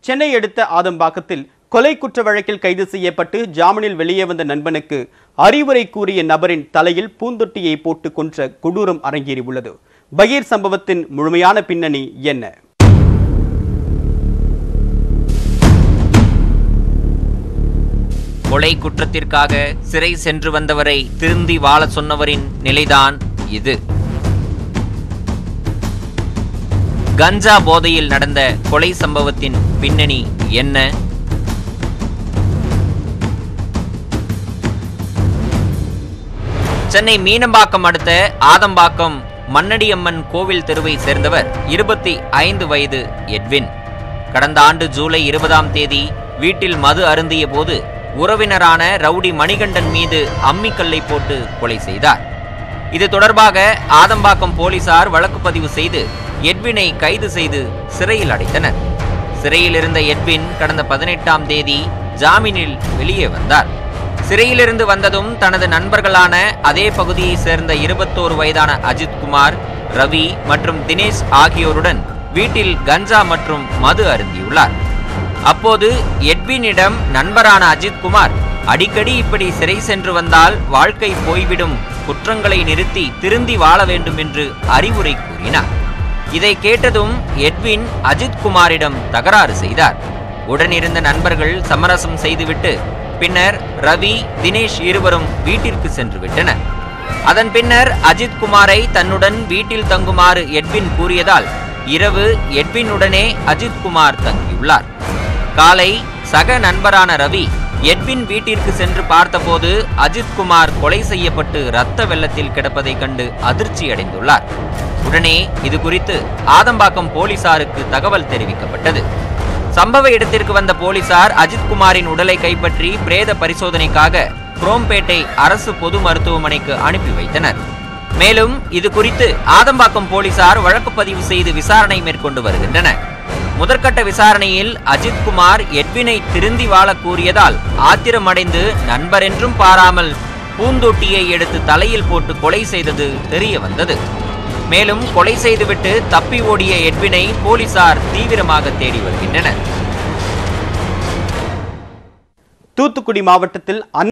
சென்னை அடுத்த ஆதம்பாக்கத்தில் கொலை குற்ற வழக்கில் கைது செய்யப்பட்டு ஜாமீனில் வெளியே வந்த நண்பனுக்கு அறிவுரை கூறிய நபரின் தலையில் பூந்தொட்டியை போட்டு கொன்ற கொடூரம் அரங்கேறியுள்ளது பகீர் சம்பவத்தின் முழுமையான பின்னணி என்ன கொலை குற்றத்திற்காக சிறை சென்று வந்தவரை திருந்தி வாழ சொன்னவரின் நிலைதான் இது கஞ்சா போதையில் நடந்த கொலை சம்பவத்தின் பின்னணி என்ன சென்னை மீனம்பாக்கம் அடுத்த ஆதம்பாக்கம் மன்னடியம்மன் கோவில் தெருவை சேர்ந்தவர் இருபத்தி ஐந்து வயது எட்வின் கடந்த ஆண்டு ஜூலை இருபதாம் தேதி வீட்டில் மது அருந்திய போது உறவினரான ரவுடி மணிகண்டன் மீது அம்மிக்கல்லை போட்டு கொலை செய்தார் இது தொடர்பாக ஆதம்பாக்கம் போலீசார் வழக்கு பதிவு செய்து எட்வினை கைது செய்து சிறையில் அடைத்தனர் சிறையில் இருந்த எட்வின் கடந்த பதினெட்டாம் தேதி ஜாமீனில் வெளியே வந்தார் சிறையிலிருந்து வந்ததும் தனது நண்பர்களான அதே பகுதியை சேர்ந்த இருபத்தோரு வயதான அஜித் குமார் ரவி மற்றும் தினேஷ் ஆகியோருடன் வீட்டில் கஞ்சா மற்றும் மது அருந்தியுள்ளார் அப்போது எட்வினிடம் நண்பரான அஜித் குமார் அடிக்கடி இப்படி சிறை சென்று வந்தால் வாழ்க்கை போய்விடும் குற்றங்களை நிறுத்தி திருந்தி வாழ வேண்டும் என்று அறிவுரை கூறினார் இதை கேட்டதும் எட்வின் அஜித் குமாரிடம் தகராறு செய்தார் உடனிருந்த நண்பர்கள் சமரசம் செய்துவிட்டு பின்னர் ரவி தினேஷ் இருவரும் வீட்டிற்கு சென்று விட்டனர் அதன் பின்னர் அஜித் குமாரை தன்னுடன் வீட்டில் தங்குமாறு எட்வின் கூறியதால் இரவு எட்வினுடனே அஜித் குமார் தங்கியுள்ளார் காலை சக நண்பரான ரவி எட்வின் வீட்டிற்கு சென்று பார்த்தபோது அஜித் குமார் கொலை செய்யப்பட்டு இரத்த வெள்ளத்தில் கிடப்பதைக் கண்டு அதிர்ச்சி அடைந்துள்ளார் உடனே இது குறித்து ஆதம்பாக்கம் போலீசாருக்கு தகவல் தெரிவிக்கப்பட்டது சம்பவ இடத்திற்கு வந்த போலீசார் அஜித் குமாரின் உடலை கைப்பற்றி பிரேத பரிசோதனைக்காக குரோம்பேட்டை அரசு பொது மருத்துவமனைக்கு அனுப்பி வைத்தனர் மேலும் இது குறித்து ஆதம்பாக்கம் போலீசார் வழக்கு பதிவு செய்து விசாரணை மேற்கொண்டு வருகின்றனர் முதற்கட்ட விசாரணையில் அஜித் குமார் எட்வினை திருந்தி வாழ கூறியதால் ஆத்திரமடைந்து நண்பர் என்றும் பாராமல் பூந்தொட்டியை எடுத்து தலையில் போட்டு கொலை செய்தது தெரிய வந்தது மேலும் கொலை செய்துவிட்டு தப்பி ஓடிய எட்வினை போலீசார் தீவிரமாக தேடி வருகின்றனர் தூத்துக்குடி மாவட்டத்தில்